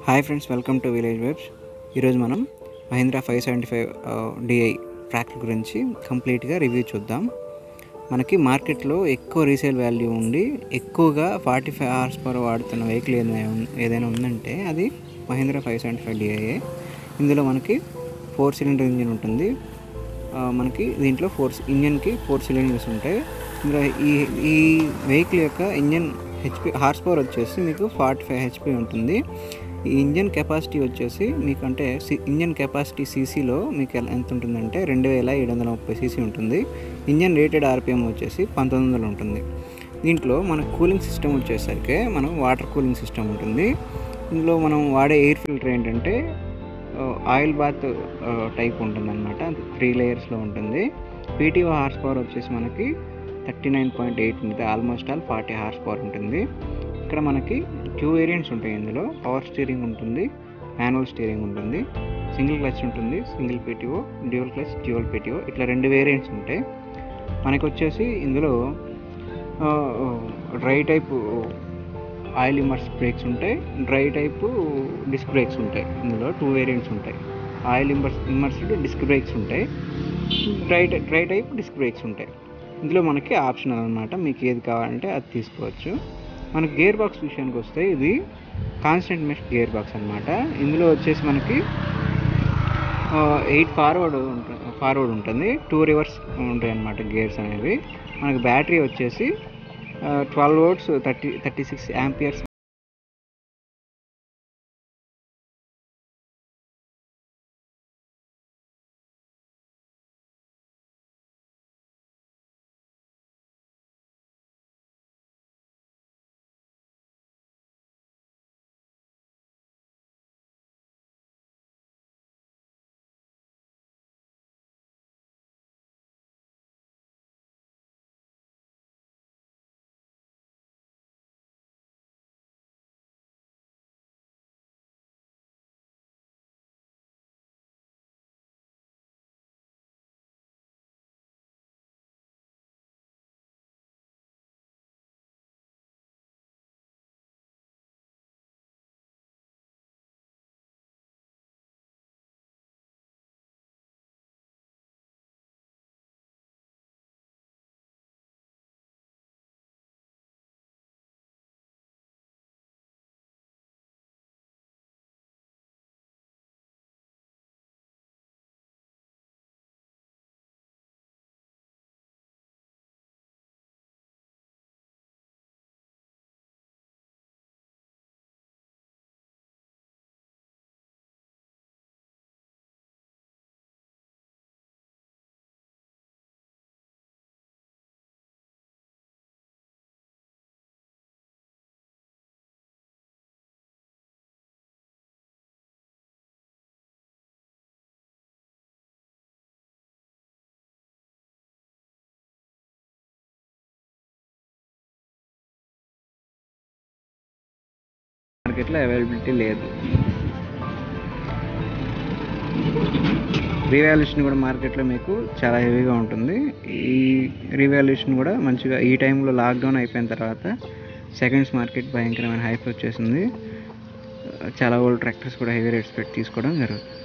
hi friends welcome to village webs ఈరోజు మనం Mahindra five seventy five DI tractor గురించి కంప్లీట్గా రివ్యూ చూద్దాం మనకి మార్కెట్లో ఎక్కువ రీసేల్ వాల్యూ ఉండి ఎక్కువగా ఫార్టీ ఫైవ్ అవర్స్ పర్ వాడుతున్న వెహికల్ ఏదైనా ఉన్- ఏదైనా ఉందంటే అది Mahindra five seventy five DI ఇందులో మనకి ఫోర్ సిలిండర్ ఇంజిన్ ఉంటుంది ఆ, మనకి దీంట్లో ఫోర్ ఇంజన్కి ఫోర్ సిలిండర్స్ ఉంటాయి ఇంకా ఈ ఈ వెహికల్ యొక్క ఇంజన్ హెచ్పి హార్స్ పవర్ వచ్చేసి మీకు ఫార్టీ ఫైవ్ హెచ్పి ఉంటుంది ఈ ఇంజన్ కెపాసిటీ వచ్చేసి మీకు అంటే సి ఇంజన్ కెపాసిటీ సీసీలో మీకు ఎలా- ఎంత ఉంటుందంటే రెండు వేల ఏడు వందల ముప్పై సీసీ ఉంటుంది ఇంజన్ రేటెడ్ ఆర్పిఎం వచ్చేసి పంతొమ్మిది వందలు ఉంటుంది దీంట్లో మన కూలింగ్ సిస్టమ్ వచ్చేసరికి మనం వాటర్ కూలింగ్ సిస్టమ్ ఉంటుంది ఇందులో మనం వాడే ఎయిర్ ఫిల్టర్ ఏంటంటే ఆయిల్ బాత్ టైప్ ఉంటుందన్నమాట త్రీ లేయర్స్లో ఉంటుంది పీటీఓ హార్స్ పవర్ వచ్చేసి మనకి థర్టీ నైన్ పాయింట్ ఎయిట్ ఉంటుంది almost all forty horsepower ఉంటుంది ఇక్కడ మనకి టూ వేరియంట్స్ ఉంటాయి ఇందులో పవర్ స్టీరింగ్ ఉంటుంది మాన్యువల్ స్టీరింగ్ ఉంటుంది సింగిల్ క్లచ్ ఉంటుంది single PTO dual clutch dual PTO ఇట్లా రెండు వేరియంట్స్ ఉంటాయి మనకి వచ్చేసి ఇందులో dry type oil immerse brakes ఉంటాయి డ్రై టైపు డిస్క్ బ్రేక్స్ ఉంటాయి ఇందులో టూ వేరియంట్స్ ఉంటాయి oil immerse immersed disc brakes ఉంటాయి dry dry type disc brakes ఉంటాయి ఇందులో మనకి ఆప్షనల్ అనమాట మీకు ఏది కావాలంటే అది తీసుకోవచ్చు మన గేర్ బాక్స్ విషయానికి వస్తే ఇది కాన్స్టెంట్ మెష్ గేర్ బాక్స్ అనమాట ఇందులో వచ్చేసి మనకి ఎయిట్ ఫార్వర్డ్ ఉంటుంది ఫార్వర్డ్ ఉంటుంది టూ రివర్స్ ఉంటాయి అన్నమాట గేర్స్ అనేవి మనకి బ్యాటరీ వచ్చేసి twelve volts thirty thirty six amperes మార్కెట్లో అవైలబిలిటీ లేదు రీవాల్యూషన్ కూడా మార్కెట్లో మీకు చాలా హెవీగా ఉంటుంది ఈ రీవాల్యూషన్ కూడా మంచిగా ఈ టైంలో లాక్డౌన్ అయిపోయిన తర్వాత సెకండ్స్ మార్కెట్ భయంకరమైన హైప్ వచ్చేసింది చాలా ఓల్డ్ ట్రాక్టర్స్ కూడా హెవీ రేట్స్ పెట్టి తీసుకోవడం జరుగుతుంది